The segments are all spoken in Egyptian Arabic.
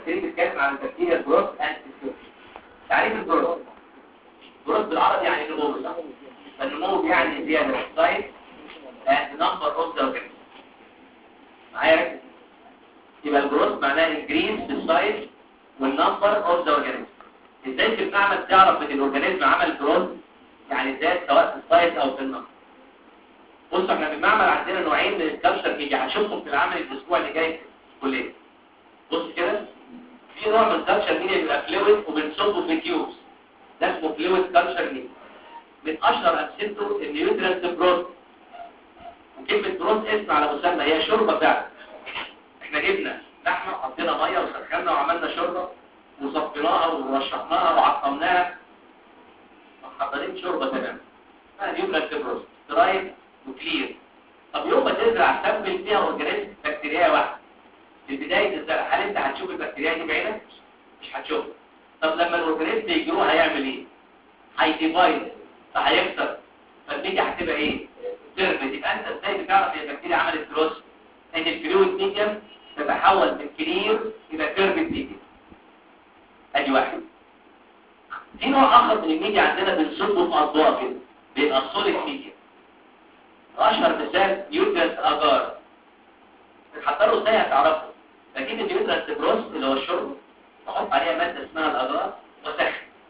3 بتتكلم عن البكتيريا جروث اند تعريف الجروث جروث بالعربي يعني نمو صح فالنمو يعني زياده في السايز and number of the organisms معايا ركز يبقى الجروث معناه increase في السايز والنمبر اوف ذا اورجانيزم ازاي في المعمل تعرف ان الاورجانيزم عمل جروث يعني زاد سواء في السايز او في النمبر بص احنا في المعمل عندنا نوعين من الكالتشر ميديا هنشوفهم في العمل الاسبوع اللي جاي في الكليه بص كده في نوع من الكالتشر ميديا بيبقى فلويد وبنصبه في كيوبس ده اسمه فلويد كالتشر ميديا من اشهر امثلته النيوترنت بروث وكلمه بروث اسم على مسمى هي شوربه فعلا احنا جبنا لحمه حطينا ميه وسخنا وعملنا شوربه وصفيناها ورشحناها وعقمناها محضرين شوربه تمام اسمها نيوترنت بروث درايف وكلير طب يوم ما تزرع سامبل فيها اورجانيزم بكتيريا واحده في بدايه الزرع هل انت هتشوف البكتيريا دي بعينك مش هتشوفها طب لما الاورجانيزم يجروه هيعمل ايه هيديفايد فهيكسر فالنتيجه هتبقى ايه تربت يبقى انت ازاي بتعرف ان البكتيريا عملت جروث ان الفلويد ميديم تتحول من كلير الى كيرفت ميديم ادي واحد في نوع اخر من الميديا عندنا بنصبه في اضواء كده بيبقى السوليد ميديا اشهر مثال نيوترنت اجار بتحضره ازاي هتعرفه بجيب النيوترنت بروس اللي هو الشرب احط عليها ماده اسمها الاجار واسخن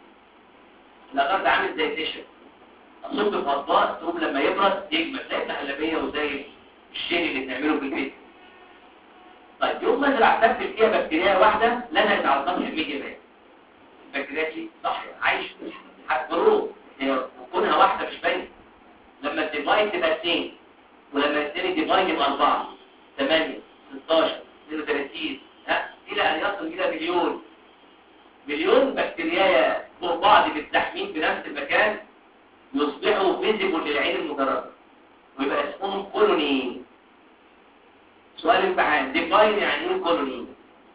الاجار ده عامل زي النشا اصب في اطباق تقوم لما يبرد يجمد زي المهلبيه وزي الشيل اللي بنعمله في البيت طيب يوم ما ازرع سبت فيها بكتيريا واحده لزقت على سطح الميديا بقى البكتيريا دي صح عايش هتجروه هي وكونها واحده مش باينه لما الديفايد تبقى 2 ولما يتني ديفايد يبقى 4 8 16 32 ها الى ان يصل الى مليون مليون بكتيريا فوق بعض بالتحميل في نفس المكان يصبحوا فيزيبل للعين المجرده ويبقى اسمهم كولوني سؤال امتحان ديفاين يعني ايه كولوني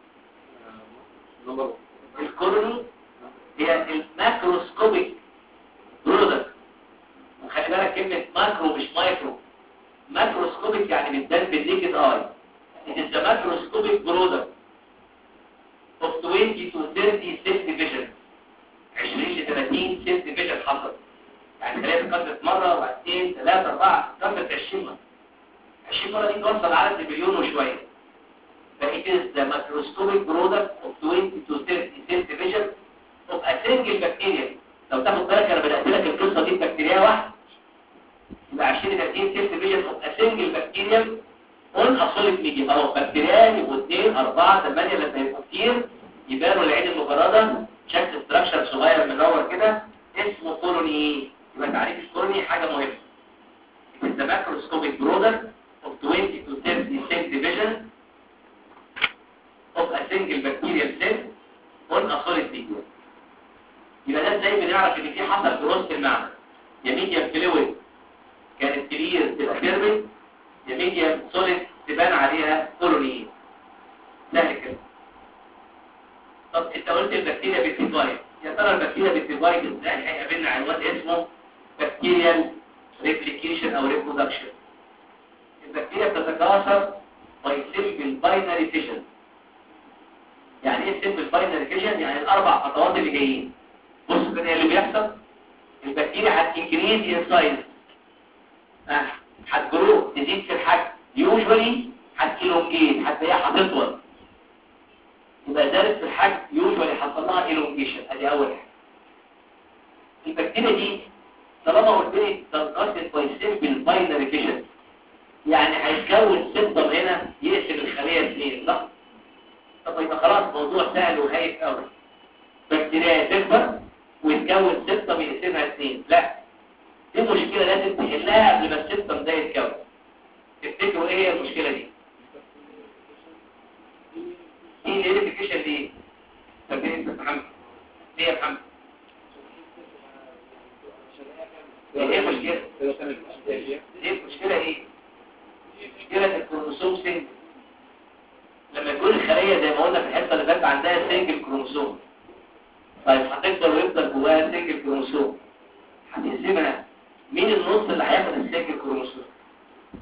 الكولوني هي الماكروسكوبيك برودكت وخلي بالك كلمة ماكرو مش مايكرو ماكروسكوبيك يعني بتبان بالنيكد اي it is the macroscopic product of 20 to 30 cell division 20 ل 30 cell division حصل يعني خليها اتكسرت مرة وبعدين ثلاثة أربعة اتكسرت 20 مرة 20 مرة دي توصل عدد مليون وشوية ف it is the macroscopic product of 20 to 30 cell division of a single bacteria لو تاخد بالك انا بدأت لك القصة دي بكتيريا واحدة يبقى 20 30 سيل ديفيجن اوف ا سنجل بكتيريا اون ا سوليد ميديا اهو بكتيريا يبقوا 2 4 8 لما يبقوا كتير يبانوا العين المجرده شكل ستراكشر صغير منور كده اسمه كولوني يبقى تعريف الكولوني حاجه مهمه It is the macroscopic product of 20 to 30 cell division of a single bacterial cell on a solid media يبقى ده ازاي بنعرف ان في حصل جروث في المعمل يا ميديا فلويد كانت كلير تبقى كيربل يا ميديا سوليد تبان عليها كولوني سهل كده طب انت قلت البكتيريا بتديفايد يا ترى البكتيريا بتديفايد ازاي هيقابلنا عنوان اسمه بكتيريال ريبليكيشن او ريبرودكشن البكتيريا بتتكاثر باي سيمبل باينري فيشن يعني ايه سيمبل باينري فيشن يعني الاربع خطوات اللي جايين بص كده إيه اللي بيحصل البكتيريا هتنكريز ان سايز هتجرو تزيد في الحجم يوجوالي هتيلونجيت هتلاقيها هتطول يبقى زادت في الحجم يوجوالي حصل لها ايلونجيشن ادي اول حاجه البكتيريا دي طالما قلت لي تنقسم باي سيمبل باينري فيشن يعني هيتكون سيمبتوم هنا يقسم الخليه اثنين لا طب يبقى خلاص موضوع سهل وهايف قوي بكتيريا تكبر ويتكون سيمبتوم يقسمها اثنين لا دي مشكلة لازم تحلها قبل ما السيستم ده يتكون تفتكروا ايه هي المشكلة دي ايه الاريفيكيشن دي فاكرين انت محمد ليه يا محمد ايه المشكلة ايه المشكلة ايه مشكلة الكروموسوم سنجل لما يكون الخلية زي ما قلنا في الحصة اللي فاتت عندها سنجل كروموسوم طيب هتكبر ويفضل جواها سنجل كروموسوم هتقسمها مين النص اللي هياخد السنجل كروموسوم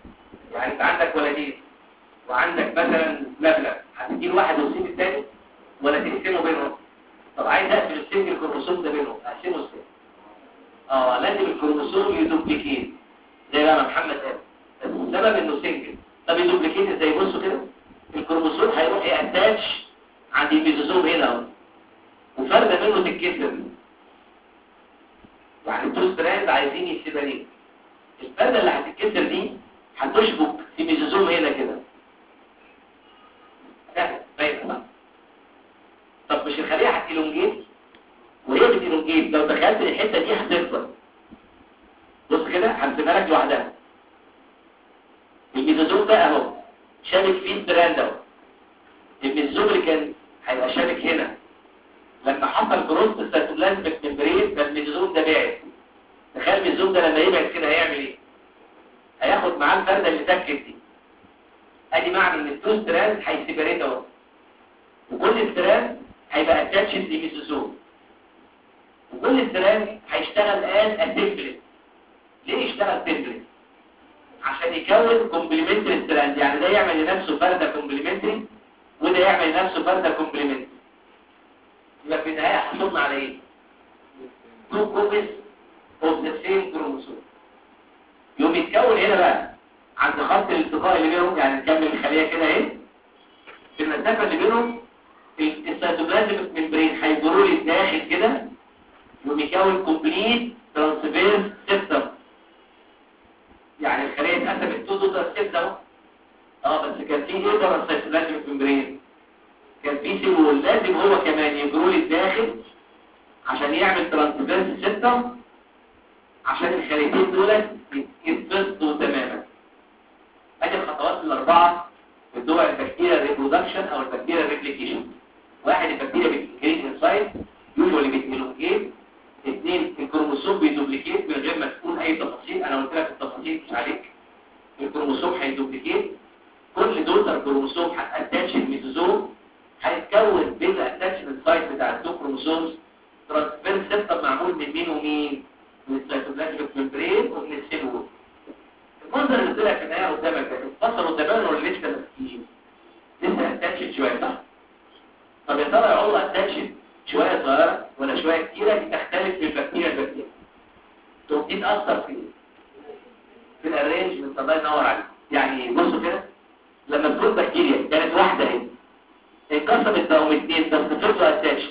يعني انت عندك ولدين وعندك مثلا مبلغ هتجيب واحد وتسيب الثاني ولا تقسمه بينهم طب عايز اقفل السنجل كروموسوم ده بينهم اقسمه ازاي اه لازم الكروموسوم يدوبليكيت زي ما محمد قال بس السبب انه سنجل طب يدوبليكيت ازاي بصوا كده الكروموسوم هيروح ياتاتش عند الميزوزوم هنا اهو وفرده منه تتكسر يعني التو ستراند عايزين يسيبرين الفرده اللي هتتكسر دي هتشبك في ميزوزوم هنا كده باينه صح طب مش الخليه هتيلونجيت وهي بتيلونجيت لو دخلت الحته دي هتفضل بص كده هرسمها لك لوحدها الميزوزوم ده اهو شابك فيه ستراند اهو الميزوزوم اللي كان هيبقى شابك هنا لما حصل كروس سيتوبلازميك ممبرين فالميزوزوم ده بعد تخيل الميزوزوم ده لما يبعد كده هيعمل ايه هياخد معاه الفرده اللي تكت دي ادي معنى ان التو ستراند هيسيبريت اهو وكل ستراند هيبقى اتاتشد لميزوزوم وكل ستراند هيشتغل از اتمبلت ليه يشتغل تمبلت عشان يكون كومبلمنتري ستراند يعني ده يعمل لنفسه فرده كومبلمنتري وده يعمل لنفسه فرده كومبلمنتري يبقى في النهايه حصلنا على ايه تو كوبيز اوف ذا سيم كروموسوم يوم يتكون هنا بقى عند خط الالتقاء اللي بينهم يعني نكمل الخليه كده اهي في المسافه اللي بينهم السيتوبلازميك ممبرين هيجروا لي الداخل كده يوم يكون كومبليت ترانسفيرس سيستم يعني الخليه اتقسمت تو دوتر سيلز اهو اه بس كان في ايه بره السيتوبلازميك ممبرين كان في سيل لازم هو كمان يجروا لي الداخل عشان يعمل ترانسفيرس سيستم عشان الخليتين دول يتبسطوا تماما ادي الخطوات الاربعه في الدول البكتيريا ريبرودكشن او البكتيريا ريبليكيشن واحد البكتيريا بتنكريت انسايد يوجوالي بتنلوكيت اثنين الكروموسوم بيدوبليكيت من غير ما تكون اي تفاصيل انا قلت لك التفاصيل مش عليك الكروموسوم هيدوبليكيت كل دوتر كروموسوم هتاتاتش الميزوزوم هيتكون بين الاتاتشمنت سايت بتاع التو كروموسومز ترانسفير سيستم معمول من مين ومين من السيتوبلازميك ممبرين ومن السيل وول المنظر اللي طلع في النهايه قدامك ده اتفصلوا تماما ولا لسه ماسكين لسه اتاتشد شويه صح طب يا ترى يا عمر اتاتشد شويه صغيره ولا شويه كتيره دي تختلف من بكتيريا لبكتيريا تقوم دي تاثر في في الارينجمنت الله ينور عليك يعني بصوا كده لما تكون بكتيريا كانت واحده اهي انقسمت بقوا اثنين بس فضلوا اتاتشد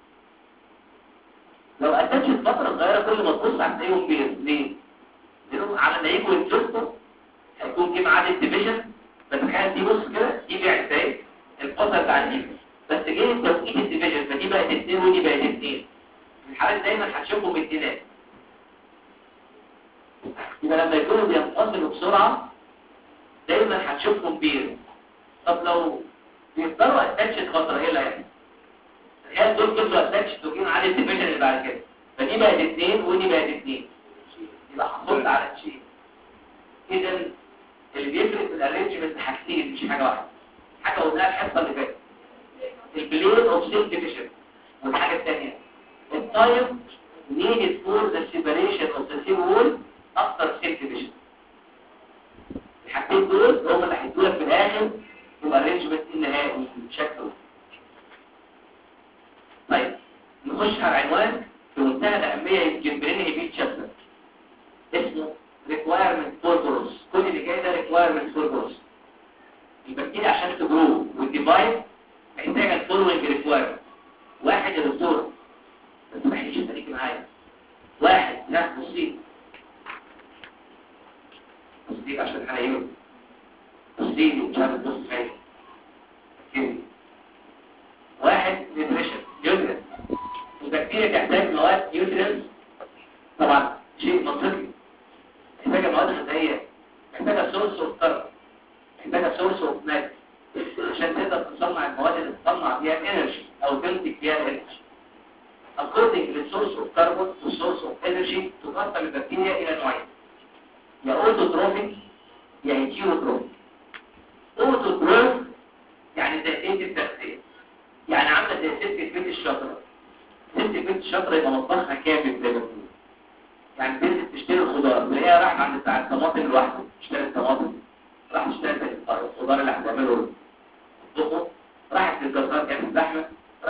لو اتاتشد فتره صغيره كل ما تبص هتلاقيهم بير ليه؟ لانهم على ما يجوا يتفصلوا هيكون في معاد الديفيجن فتخيل دي بص كده دي بعت اهي القصه بتاع دي بس جه توقيت الديفيجن فدي بقت اثنين ودي بقت اثنين الحالات دايما هتشوفهم اتنينات يبقى لما يكونوا بينفصلوا بسرعه دايما هتشوفهم بير طب لو بيفضلوا اتاتشد فتره ايه اللي هيحصل؟ تخيل دول فضلوا اتاتشد وجين على الديفيجن اللي بعد كده فدي بقت اثنين ودي بقت اثنين يبقى حصلت على شيء اذا اللي بيفرق في الارينجمنت حاجتين مش حاجه واحده حاجه قلناها الحصه اللي فاتت البلين اوف سيل ديفيجن والحاجه الثانيه التايم needed for the separation of the cell wall after cell division الحاجتين دول هم اللي هيدوا لك في الاخر الارينجمنت النهائي شكله طيب نخش على عنوان في منتهى الاهميه يمكن بننهي بيه الشابتر اسمه requirement for growth كل اللي جاي ده requirement for growth البكتيريا عشان تجرو والديفايد محتاجه الفولوينج ريكوايرمنت واحد يا دكتور بس ما حدش يشترك معايا واحد لا بصي بصي عشان حلايون بصي مش عارف تبص فين كده واحد نيوتريشن نيوترينز البكتيريا تحتاج مواد نيوترينز طبعا شيء منطقي محتاجه مواد غذائيه محتاجه سورس اوف كارب محتاجه سورس اوف مات عشان تقدر تصنع المواد اللي تصنع بيها انرجي او تنتج بيها انرجي according للسورس اوف كاربون والسورس اوف انرجي تقسم البكتيريا الى نوعين يا اوتوتروفيك يا هيتيروتروفيك اوتوتروف يعني زي ايه التغذيه يعني عامله زي ست بيت الشجره ست بيت الشجره يبقى مطبخها كامل زي ما بنقول يعني تنزل تشتري الخضار تلاقيها راح عند بتاع الطماطم لوحده تشتري الطماطم راح تشتري الخضار اللي هتعمله تطبخه راحت للجزار جابت لحمه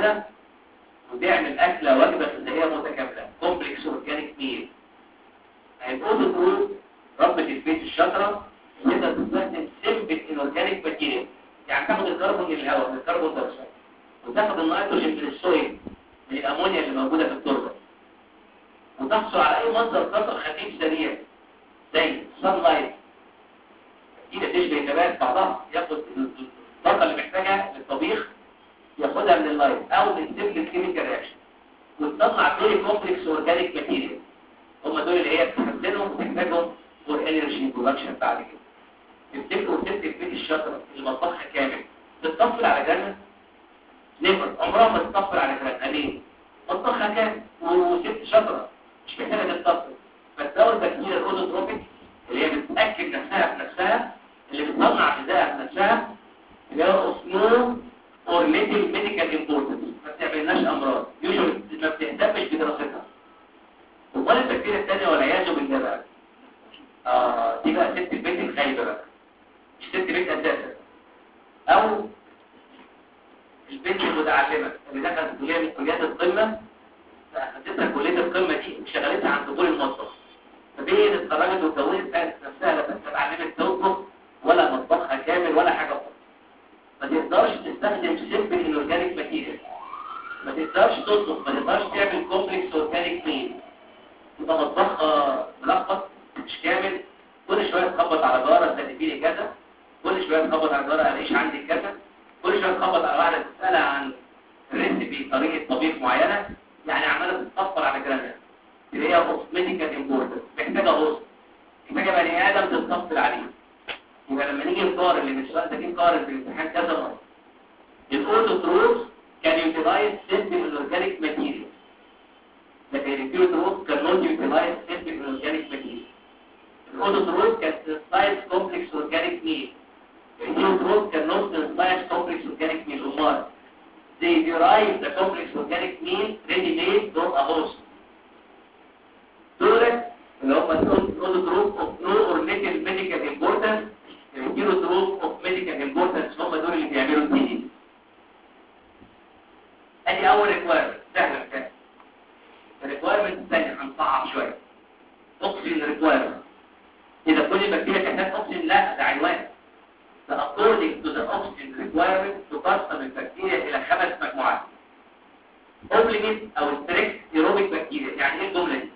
كده وتعمل اكله وجبه غذائيه متكامله كومبلكس اورجانيك ميل هيبقوا تقول ربة البيت الشاطره تقدر تستخدم سيمبل اورجانيك ماتيريال يعني تاخد الكربون من الهواء من الكربون دايوكسيد وتاخد النيتروجين من السويل من الامونيا اللي موجوده في التربه وتحصل على اي مصدر طاقه خفيف سريع زي الصن لايت اكيد تشبه النبات بعضها ياخد الطاقه اللي محتاجها للطبيخ ياخدها من اللايت او من سيمبل كيميكال رياكشن وتصنع دول كومبلكس اورجانيك ماتيريال هم دول اللي هي بتستخدمهم وتحتاجهم فور انرجي برودكشن بعد كده تفتكروا ست البيت الشاطره اللي مطبخها كامل تتصفر على جنة نفر عمرها ما تتصفر على جنة ليه؟ مطبخها كامل وست شاطره مش محتاجه تتصفر فتدور البكتيريا الاوزوتروبيك اللي هي بتاكد نفسها بنفسها اللي بتصنع غذائها بنفسها اللي هي اسمه اور ليتل ميديكال امبورتنس ما بتعملناش امراض يوجوالي ما بتهتمش بدراستها امال البكتيريا الثانيه والعياذ بالله بقى اه دي بقى ست البيت الخايبه بقى مش ست بيت اساسا او البنت المتعلمه اللي دخلت كليه من كليات القمه فاخدتها كليه القمه دي وشغلتها عند دخول المطبخ فبين اتخرجت وكونت نفسها لا اتعلمت تطبخ ولا مطبخها كامل ولا حاجه خالص ما تقدرش تستخدم سيمبل الاورجانيك ماتيريال ما تقدرش تطبخ ما تقدرش تعمل كومبلكس اورجانيك ميل يبقى مطبخها ملخبط مش كامل كل شويه تخبط على جاره تدي لي كذا كل شويه تخبط على جاره الاقيش عندي كذا كل شويه تخبط على واحده تسالها عن ريسيبي طريقه طبيخ معينه يعني عماله تتصفر على جيرانها اللي هي اوتوماتيكال امبورتنت محتاجه هوست محتاجه بني ادم تتصفر عليه يبقى لما نيجي نقارن اللي من السؤال ده جه نقارن في الامتحان كذا مره الاوتو تروث كان يوتيلايز سيمبل الاورجانيك ماتيريال لكن البيو تروث كان نوت يوتيلايز سيمبل الاورجانيك ماتيريال الاوتو تروث كان سايز كومبلكس اورجانيك ميل البيو تروث كان نوت سايز كومبلكس اورجانيك ميل امال they derive the complex organic meal ready made from a host دولت اللي هم الاوتو تروث اوف نو اور ليتل ميديكال امبورتنس الكيلو دروب اوف ميديكال امبورتنس هم دول اللي بيعملوا الدي ادي اول ريكويرمنت سهله كده الريكويرمنت الثانيه هنصعب شويه اوكسجين ريكويرمنت اذا كل البكتيريا كانت اوكسجين لا ده عنوان ده according to the oxygen requirement تقسم البكتيريا الى خمس مجموعات اوبليميت او ستريكت ايروبيك بكتيريا يعني ايه الجمله دي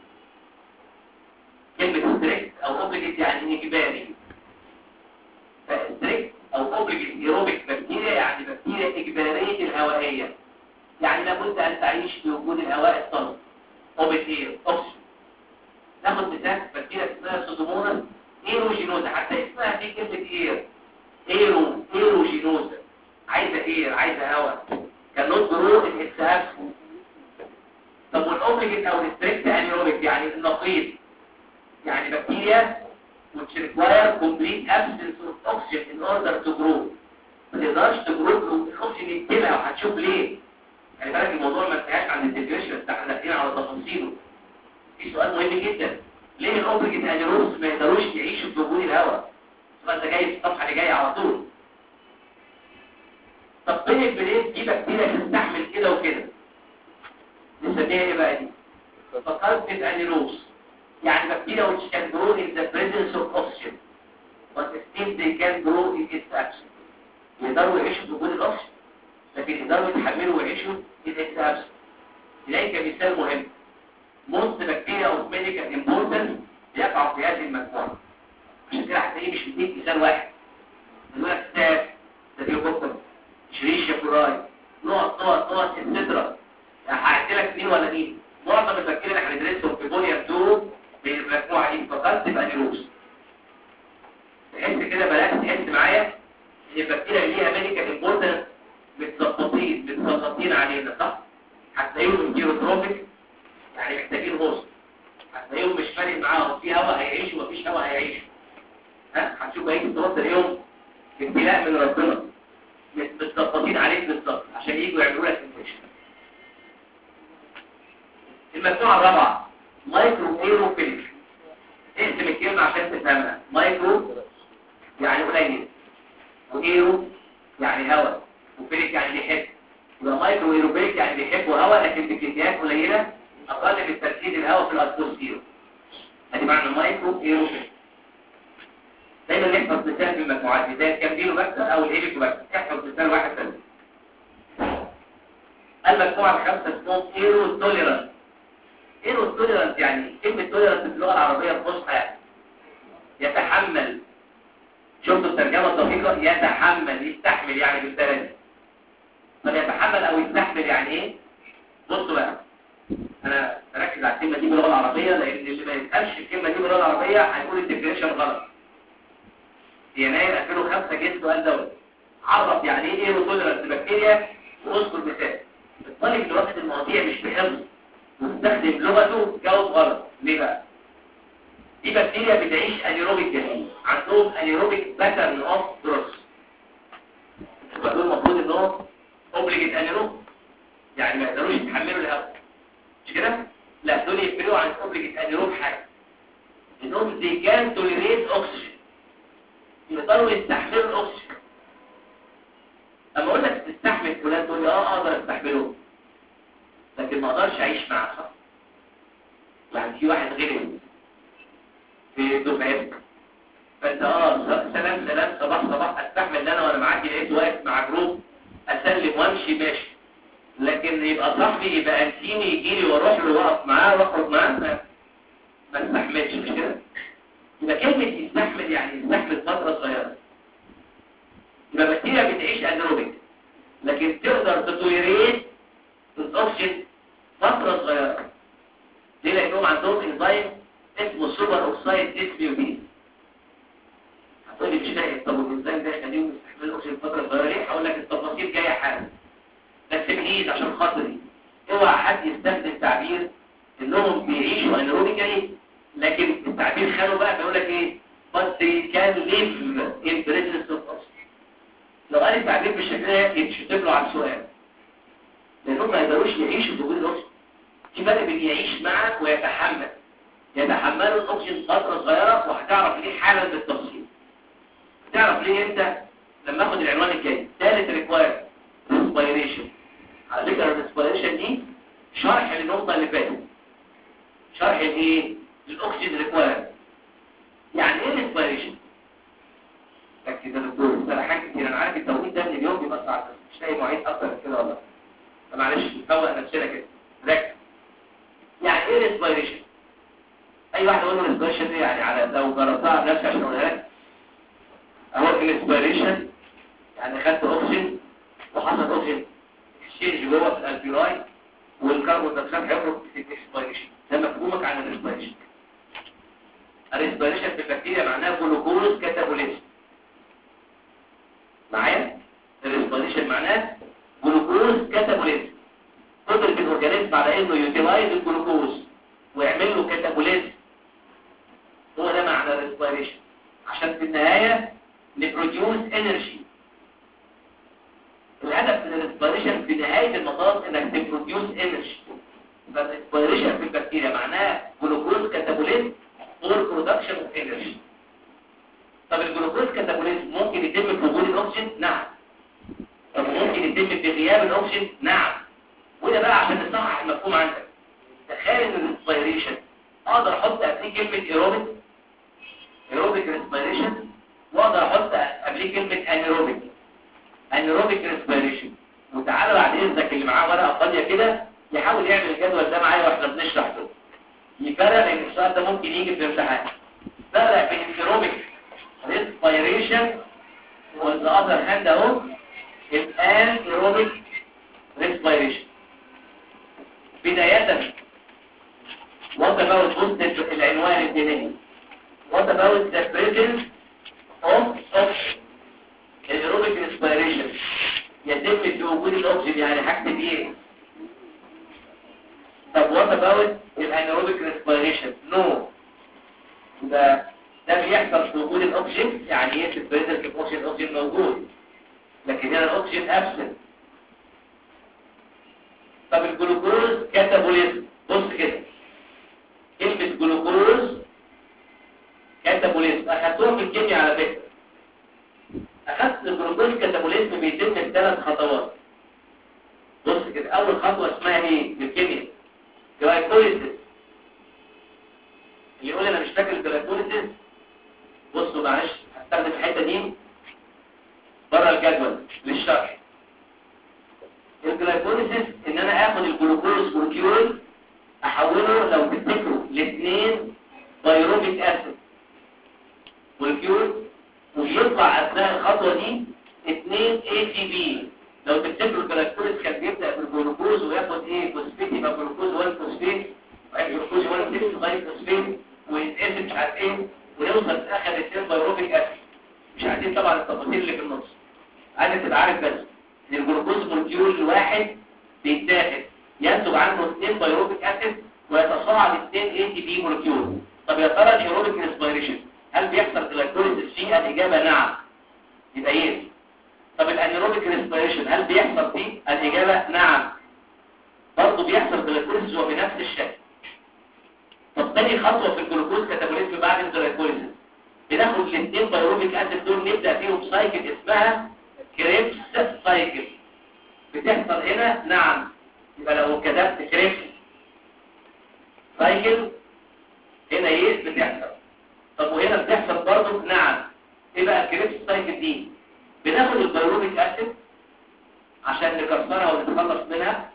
كلمه ستريكت او اوبليميت يعني اجباري ستريكت او اوبليجيت ايروبيك بكتيريا يعني بكتيريا اجباريه الهوائيه يعني لابد ان تعيش في وجود الهواء الصلب اوبت اير اوكسجين ناخد مثال بكتيريا اسمها سودوموناس ايروجينوزا حتى اسمها في كلمه اير ايرو ايروجينوزا عايزه اير عايزه هواء كان نوت جرو الاكسهاب طب والاوبليجيت او الستريكت انيروبيك يعني النقيض يعني بكتيريا which require complete absence of oxygen in order to grow ما تقدرش تجرو الاكسجين يتبع وهتشوف ليه يعني بالك الموضوع ما انتهاش عند الديفينيشن بتاع احنا داخلين على تفاصيله في سؤال مهم جدا ليه الاوبريجيت انيروس ما يقدروش يعيشوا في وجود الهواء السؤال ده جاي في الصفحه اللي جايه على طول طب فين البليد دي بكتيريا تستحمل كده وكده نسميها ايه بقى دي فقط انيروس يعني bacteria which can grow in the presence of oxygen but still they can grow in its absence يقدروا يعيشوا بوجود الاكسجين لكن يقدروا يتحملوا ويعيشوا in its absence إليك مثال مهم most bacteria of medical importance يقع في هذه المجموعة عشان كده هتلاقيه مش بيديك مثال واحد يقول لك ستاف ستافيوكوكس شريشيا فوراي نقط نقط نقط اتسترا هعد لك مين ولا مين معظم البكتيريا اللي هندرسهم في فوليوم 2 بالمجموعة دي فقط تبقى نيروز تحس كده بلاش تحس معايا ان البكتيريا اللي ليها ميديكال امبورتنس متظبطين متظبطين علينا صح هتلاقيهم جيروتروبيك يعني محتاجين هوست هتلاقيهم مش فارق معاهم في هواء هيعيشوا ومفيش هواء هيعيشوا ها هتشوف هيجي توصل يوم ابتلاء من ربنا متظبطين عليك بالظبط عشان يجوا يعملوا لك انفكشن المجموعه الرابعه مايكرو ايروفيلك اقسم الكلمة عشان تفهمها مايكرو يعني قليل وايرو يعني هواء وفيلك يعني بيحب يبقى مايكرو ايروبيك يعني بيحبوا هواء لكن بكميات قليله اقل من تركيز الهواء في الاتموسفير ادي معنى مايكرو ايروبيك دايما نحفظ مثال في المجموعات دي زي الكامبيلوباكتر او الهيليكوباكتر احفظ مثال واحد بس المجموعه الخامسه اسمهم ايرو توليرانس ايرو توليرانس يعني كلمه توليرانس في اللغه العربيه الفصحى يعني يتحمل شفتوا الترجمه الدقيقه يتحمل يستحمل يعني بالبلدي طب يتحمل او يستحمل يعني ايه بصوا بقى انا بركز على الكلمه دي باللغه العربيه لان اللي ما يسالش الكلمه دي باللغه العربيه هيقول الديفينيشن غلط في يناير 2005 جه سؤال دوت عرف يعني ايه ايرو توليرانس بكتيريا واذكر مثال الطالب اللي واخد المواضيع مش بحفظ واستخدم لغته جاوب غلط ليه بقى دي بكتيريا بتعيش انيروبيك جديد عندهم انيروبيك باترن اوف جروث يبقى دول المفروض انهم اوبليجيت انيروب يعني ما يقدروش يتحملوا الهواء مش كده لا دول يفرقوا عن اوبليجيت انيروب حاجه انهم دي كان توليريت اوكسجين يقدروا يستحملوا الاكسجين اما اقول لك تستحمل فلان تقول لي اه اقدر استحمله لكن ما اقدرش اعيش معاه صح يعني في واحد غيري في دفعتك فانت اه سلام سلام صباح صباح استحمل ان انا وانا معاكي لقيت واقف مع جروب اسلم وامشي ماشي لكن يبقى صاحبي يبقى انتيني يجي لي واروح له واقف معاه واخرج معاه ما ما استحملش مش كده يبقى كلمه يستحمل يعني يستحمل فتره صغيره يبقى بكتيريا بتعيش انيروبيك لكن تقدر تتوليريت الاكسجين فتره صغيره ليه لانهم عندهم انزيم اسمه سوبر اوكسايد ديسبيوتين هتقولي مش فاهم طب الانزيم ده يخليهم يستحملوا الاكسجين فتره صغيره ليه هقول لك التفاصيل جايه حالا بس بليز عشان خاطري اوعى حد يستخدم تعبير انهم بيعيشوا انيروبيكالي لكن التعبير خانه بقى بيقول لك ايه but they can live in presence of oxygen لو قال التعبير بالشكل ده يتشتم له على السؤال لانهم ما يقدروش يعيشوا في وجود الاكسجين في فرق بين يعيش معك ويتحمل يتحملوا الاكسجين فتره صغيره وهتعرف ليه حالا بالتفصيل هتعرف ليه انت لما اخد العنوان الجاي ثالث ريكواير ريسبيريشن على فكره الريسبيريشن دي شرح للنقطه اللي فاتت شرح الايه الاكسجين ريكواير يعني ايه ريسبيريشن ركز يا دكتور صراحه كتير انا عارف التوقيت ده من اليوم بيبقى صعب مش لاقي مواعيد اكتر من كده والله معلش نفوق نفسنا كده ركز يعني ايه ريسبيريشن اي واحد يقول له ريسبيريشن دي يعني على لو جربتها بنفسي عشان اقولها لك اهو الريسبيريشن يعني خدت اوكسجين وحصل اوكسجين اكسشينج جوه في الالفيولاي والكربون دايوكسيد هيخرج في الريسبيريشن ده مفهومك عن الريسبيريشن الريسبيريشن في البكتيريا معناها جلوكوز كاتابوليزم معايا الريسبيريشن معناه جلوكوز كاتابوليزم قدر في الاورجانيزم على انه يوتيلايز الجلوكوز ويعمل له كاتابوليزم هو ده معنى الريسبيريشن عشان في النهايه نبروديوس انرجي الهدف من الريسبيريشن في نهايه المطاف انك تبروديوس انرجي فالريسبيريشن في البكتيريا معناه جلوكوز كاتابوليزم اور برودكشن اوف انرجي طب الجلوكوز كاتابوليزم ممكن يتم في وجود الاكسجين نعم طب ممكن يتم في غياب الاكسجين نعم وده بقى عشان نصحح المفهوم عندك تخيل ان الريسبيريشن اقدر احط قبليه كلمه ايروبيك ايروبيك ريسبيريشن واقدر احط قبليه كلمه انيروبيك انيروبيك ريسبيريشن وتعالى بعد اذنك اللي معاه ورقه فاضيه كده يحاول يعمل الجدول ده معايا واحنا بنشرح له يفرق لان السؤال ده ممكن يجي في الامتحان فرق بين الايروبيك ريسبيريشن والذا اذر هاند اهو الان ايروبيك ريسبيريشن بدايه what about بص العنوان الديني what about the presence of oxygen الايروبيك ريسبيريشن يتم في وجود الاكسجين يعني هكتب ايه طب what about الانيروبيك ريسبيريشن نو ده ده بيحصل في وجود الاكسجين يعني ايه في البريزنت الاكسجين الاكسجين موجود لكن هنا الاكسجين ابسنت طب الجلوكوز كاتابوليزم بص كده كلمه جلوكوز كاتابوليزم اخدتوها في الكيمياء على فكره اخدت الجلوكوز كاتابوليزم بيتم في ثلاث خطوات فاكر اول خطوه اسمها ايه في الكيمياء جلايكوليسيس اللي يقول انا مش فاكر الجلايكوليسيس بصوا معلش هستخدم الحته دي بره الجدول للشرح الجلايكوليسيس ان انا اخد الجلوكوز مولكيول احوله لو تفتكروا لاثنين بايروبيك اسيد مولكيول ويطلع اثناء الخطوه دي اثنين اي تي بي لو تفتكروا الجلايكوليس كان بيبدا بالجلوكوز وياخد ايه فوسفيت يبقى جلوكوز 1 فوسفيت جلوكوز 1 6 لغايه فوسفيت ويتقسم مش عارف ايه ونوصل في اخر اثنين بايروبيك اسيد مش عايزين طبعا التفاصيل اللي في النص عايزك تبقى عارف بس ان الجلوكوز مولكيول الواحد بيتاخد ينتج عنه اثنين بايروبيك اسيد ويتصاعد اثنين اي تي بي مولكيول طب يا ترى الايروبيك ريسبيريشن هل بيحصل جلايكوليسيس فيه الاجابه نعم يبقى يس طب الانيروبيك ريسبيريشن هل بيحصل فيه الاجابه نعم برضه بيحصل جلايكوليسيس وبنفس الشكل طب تاني خطوه في الجلوكوز كاتابوليزم بعد الجلايكوليسيس بناخد الاثنين بايروبيك اسيد دول نبدا فيهم سايكل اسمها كريبس سايكل بتحصل هنا نعم يبقى لو كتبت كريبس سايكل هنا ايه بتحصل طب وهنا بتحصل برضه نعم ايه بقى الكريبس سايكل دي بناخد البيروبيك اسيد عشان نكسرها ونتخلص منها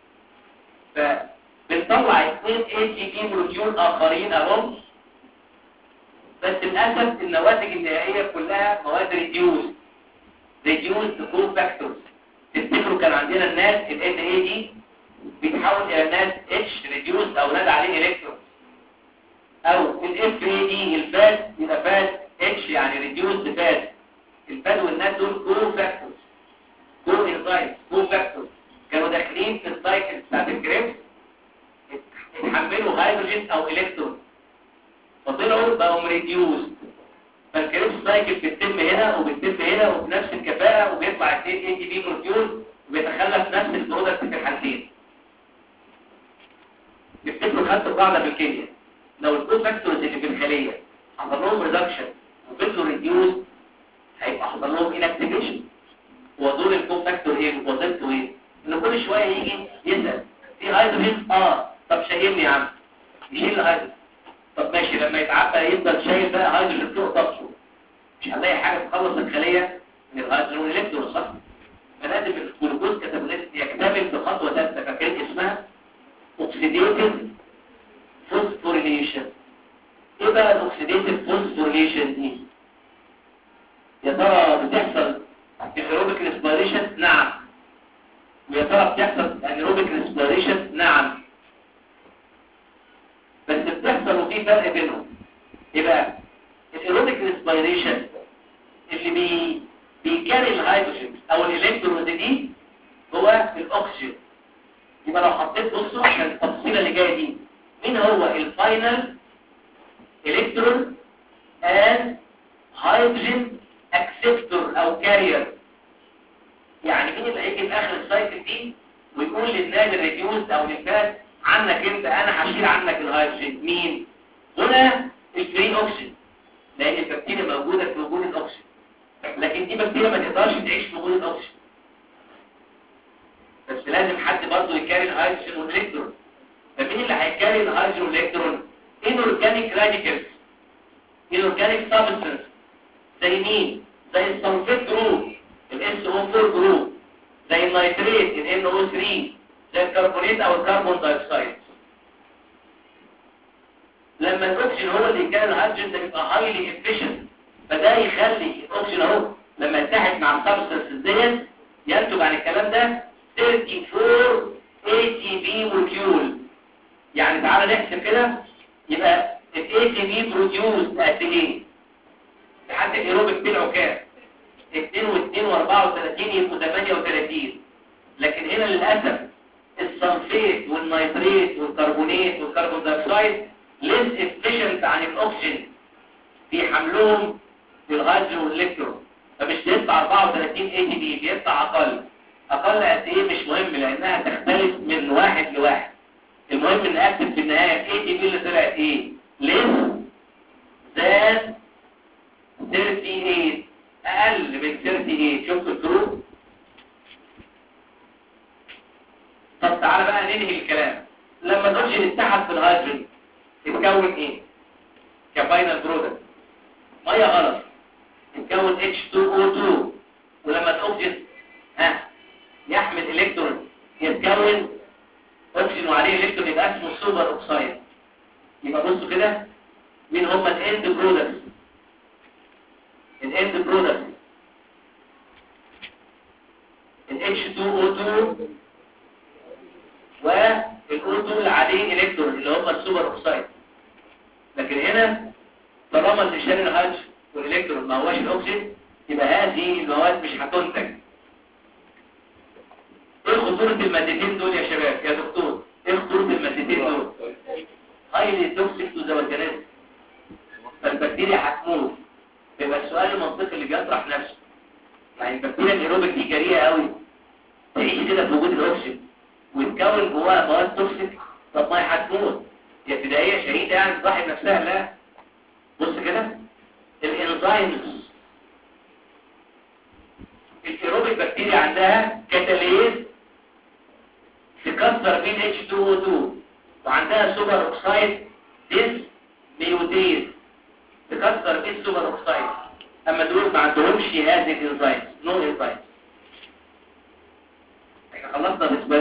فبنطلع اثنين اي تي بي مولكيول اخرين اهم بس للاسف النواتج النهائيه كلها مواد ريديوز ريديوز كو فاكتورز تفتكروا كان عندنا الناس ال ان اي دي بيتحول الى ناس اتش ريديوز او نادى عليه الكترون او الاف اي دي الفات يبقى فات اتش يعني ريديوز فات الفات والنات دول كو فاكتورز كو انزايم كو فاكتورز كانوا داخلين في السايكل بتاعت الكريبس اتحملوا هيدروجين او الكترون فطلعوا بقوا ريديوز فالكريبس سايكل بتتم هنا وبتتم هنا وبنفس الكفاءه وبيطلع 2 اي تي بي مولكيول وبيتخلف نفس البرودكت في الحالتين تفتكروا خدتوا قاعده في الكيمياء لو الكو فاكتورز اللي في الخليه حصل لهم ريدكشن وفضلوا ريديوز هيبقى حصل لهم انكتيفيشن هو دور الكو فاكتور ايه وظيفته ايه ان كل شويه يجي يسال في هيدروجين اه طب شايلني يا عم يشيل الهيدروجين طب ماشي لما يتعبى يفضل شايل بقى هيدروجين فوق طاقته مش هنلاقي حاجه تخلص الخليه من الهيدروجين والالكترون صح فلازم الجلوكوز كاتابوليزم يكتمل بخطوه ثالثه فكان اسمها اوكسيديتيف فوسفوريليشن ايه بقى الاوكسيديتيف فوسفوريليشن دي يا ترى بتحصل في الايروبيك ريسبيريشن نعم ويا ترى بتحصل انيروبيك ريسبيريشن نعم بس بتحصل وفي فرق بينهم ايه بقى الايروبيك ريسبيريشن اللي بي بيكاري الهيدروجين او الالكترونز دي هو الاكسجين يبقى لو حطيت بصوا عشان التفصيله اللي جايه دي مين هو الفاينل الكترون and هيدروجين اكسبتور او كارير يعني مين اللي هيجي في اخر السايكل دي ويقول للنادي الريديوز او للفات عنك انت انا هشيل عنك الهيدروجين مين هنا الفري اوكسجين لان البكتيريا موجوده في وجود الاكسجين لكن دي بكتيريا ما تقدرش تعيش في وجود الاكسجين بس لازم حد برضه يكاري الهيدروجين والالكترون فمين اللي هيكاري الهيدروجين والالكترون inorganic radicals inorganic substance زي مين زي السلفيت جروب ال SO4 جروب زي النيتريت ال NO3 زي الكربونات او الكربون دايوكسيد لما الاكسجين هو اللي يكون الهيدروجين ده بيبقى هايلي افيشنت فده يخلي الاكسجين اهو لما يتحد مع السبستنس ديت ينتج عن الكلام ده 34 ATP مولكيول يعني تعالى نحسب كده يبقى ال ATP بروديوس قد ايه لحد الايروبيك طلعوا كام 2 و2 و34 يبقوا 38 لكن هنا للاسف السلفيت والنيتريت والكربونات والكربون دايوكسيد ليس افيشنت عن الاكسجين في حملهم للهيدروجين والالكترون فمش بيطلع 34 اي تي بي بيطلع اقل اقل قد ايه مش مهم لانها تختلف من واحد لواحد المهم ان اكتب في النهايه الاي تي بي اللي طلعت ايه ليس ذات 38 اقل من 38 شفتوا الفروق كفاينل برودكت ميه غلط تتكون H2O2 ولما الاكسجين ها يحمل الكترون يتكون اكسجين وعليه الكترون يبقى اسمه سوبر اوكسايد يبقى بصوا كده مين هم الاند برودكتس الاند برودكتس ال H2O2 والO2 اللي عليه الكترون اللي هم السوبر اوكسايد لكن هنا طالما اللي شال الهيدروجين والالكترون ما هوش الاكسجين يبقى هذه المواد مش هتنتج ايه خطورة المادتين دول يا شباب يا دكتور ايه خطورة المادتين دول هايلي توكسيك تو ذا اورجانيزم فالبكتيريا هتموت يبقى السؤال المنطقي اللي بيطرح نفسه يعني البكتيريا الايروبيك دي جريئه قوي تعيش كده في وجود الاكسجين وتكون جواها مواد توكسيك طب ما هي هتموت هي ابتدائيه شهيده يعني تضحي بنفسها لا بص كده الانزيمز الايروبيك بكتيريا عندها كاتاليز تكسر بين H2O2 وعندها سوبر اوكسايد ديس ميوتيز تكسر بين سوبر اوكسايد اما دول ما عندهمش هذه الانزيمز نو انزيمز احنا خلصنا بالنسبه